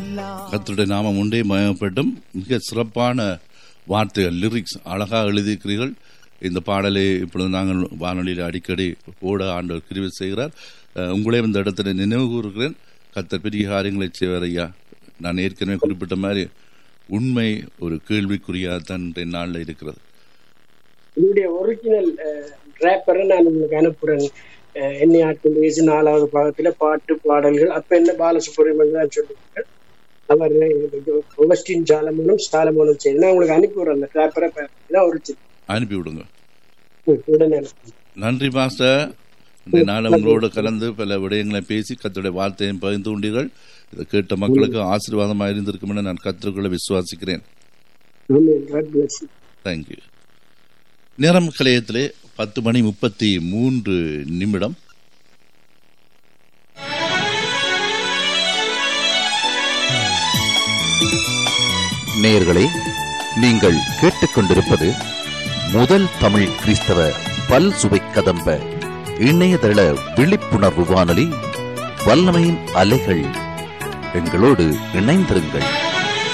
கர்த்தருடைய நாமம் உண்டே மயப்பட்டும் மிக சிறப்பான வார்த்தைகள் லிரிக்ஸ் அழகாக எழுதியிருக்கிறீர்கள் இந்த பாடலை இப்பொழுது நாங்கள் வானொலியில் அடிக்கடி ஓட ஆண்டவர் கிரிவு செய்கிறார் அஹ், உங்களையும் இந்த இடத்துல நினைவு கூறுகிறேன் கர்த்தர் பெரிய காரியங்களை செய்வார் ஐயா நான் ஏற்கனவே குறிப்பிட்ட மாதிரி உண்மை ஒரு கேள்விக்குறியாகத்தான் இன்றைய நாளில் இருக்கிறது என்னுடைய ஒரிஜினல் ரேப்பரை நான் உங்களுக்கு அனுப்புறேன் அஹ், என்னை ஆட்கள் வயசு நாலாவது பாகத்துல பாட்டு பாடல்கள் அப்ப என்ன பாலசுப்ரமணியம் தான் சொல்லுவாங்க அவர் ஒகஸ்டின் சாலமோனும் சாலமோனும் செய்து நான் உங்களுக்கு அனுப்பிவிடுறேன் அந்த ரேப்பரை தான் ஒரிஜினல் அனுப்பி விடுங்க உடனே அனுப்புறேன். நன்றி மாஸ்டர் இந்த நாள் உங்களோடு கலந்து பல விடயங்களை பேசி கத்தருடைய வார்த்தையும் பகிர்ந்து கொண்டீர்கள் இதை கேட்ட மக்களுக்கு ஆசீர்வாதமாக இருந்திருக்கும் என நான் கத்திற்குள்ள விசுவாசிக்கிறேன் Amen. God bless you. Thank you நேரம் கலையத்திலே பத்து மணி முப்பத்தி மூன்று நிமிடம் நேயர்களே நீங்கள் கேட்டுக்கொண்டிருப்பது முதல் தமிழ் கிறிஸ்தவ பல் சுவை கதம்ப இணையதள விழிப்புணர்வு வானொலி வல்லமையின் அலைகள் எங்களோடு இணைந்திருங்கள்